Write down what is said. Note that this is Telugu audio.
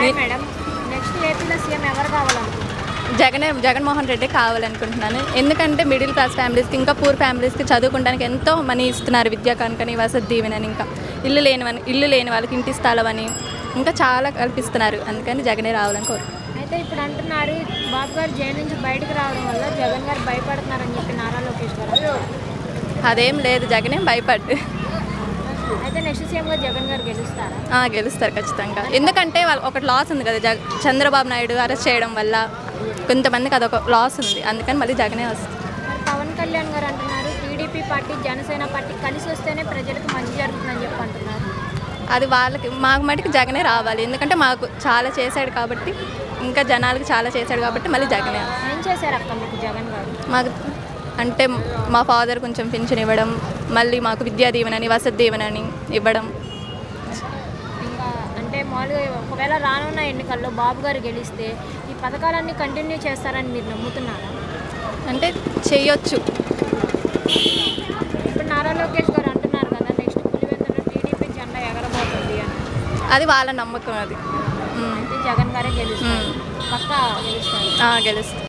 హాయ్ మేడం నెక్స్ట్ ఏపీలో సీఎం ఎవరు కావాలనుకుంటున్నారు జగనే జగన్మోహన్ రెడ్డి కావాలనుకుంటున్నాను ఎందుకంటే మిడిల్ క్లాస్ ఫ్యామిలీస్కి ఇంకా పూర్ ఫ్యామిలీస్కి చదువుకోవడానికి ఎంతో మనీ ఇస్తున్నారు విద్యా కానుకని వసతి దీవెనని ఇంకా ఇల్లు లేని వని- ఇల్లు లేని వాళ్ళకి ఇంటి స్థలం అని ఇంకా చాలా కల్పిస్తున్నారు అందుకని జగనే రావాలని కోరుకుంటున్నాను అయితే ఇప్పుడు అంటున్నారు బాబు గారు జైలు నుంచి బయటకు రావడం వల్ల జగన్ గారు భయపడుతున్నారని చెప్పి నారా లోకేష్ గారు అదేం లేదు జగనే భయపడ్డు అయితే నెక్స్ట్ సీఎంగా జగన్ గారు గెలుస్తారా ఆ, గెలుస్తారు ఖచ్చితంగా ఎందుకంటే వాళ్ళు ఒకటి లాస్ ఉంది కదా జగ చంద్రబాబు నాయుడు అరెస్ట్ చేయడం వల్ల కొంతమందికి అదొక లాస్ ఉంది అందుకని మళ్ళీ జగనే వస్తుంది మరి పవన్ కళ్యాణ్ గారు అంటున్నారు టీడీపీ పార్టీ జనసేన పార్టీ కలిసి వస్తేనే ప్రజలకు మంచి జరుగుతుందని చెప్పి అంటున్నారు అది వాళ్ళకి మాకు మటుకు జగనే రావాలి ఎందుకంటే మాకు చాలా చేశాడు కాబట్టి ఇంకా జనాలకు చాలా చేశాడు కాబట్టి మళ్ళీ జగనే ఏం చేశారు అక్క మీకు జగన్ గారు మాకు అంటే మా ఫాదర్ కొంచెం పెన్షన్ ఇవ్వడం మళ్ళీ మాకు విద్యా దీవెనని వసతి దీవెనని ఇవ్వడం ఇంకా అంటే మామూలుగా ఒకవేళ రానున్న ఎన్నికల్లో బాబు గారు గెలిస్తే ఈ పథకాలన్నీ కంటిన్యూ చేస్తారని మీరు నమ్ముతున్నారా అంటే చెయ్యొచ్చు ఇప్పుడు నారా లోకేష్ గారు అంటున్నారు కదా నెక్స్ట్ పులివెందులో టీడీపీ జెండా ఎగరబోతుంది అని అది వాళ్ళ నమ్మకం అది ఉమ్. అయితే జగన్ గారే గెలుస్తారు మ్మ్. పక్కా గెలుస్తారు ఆ, గెలుస్తుంది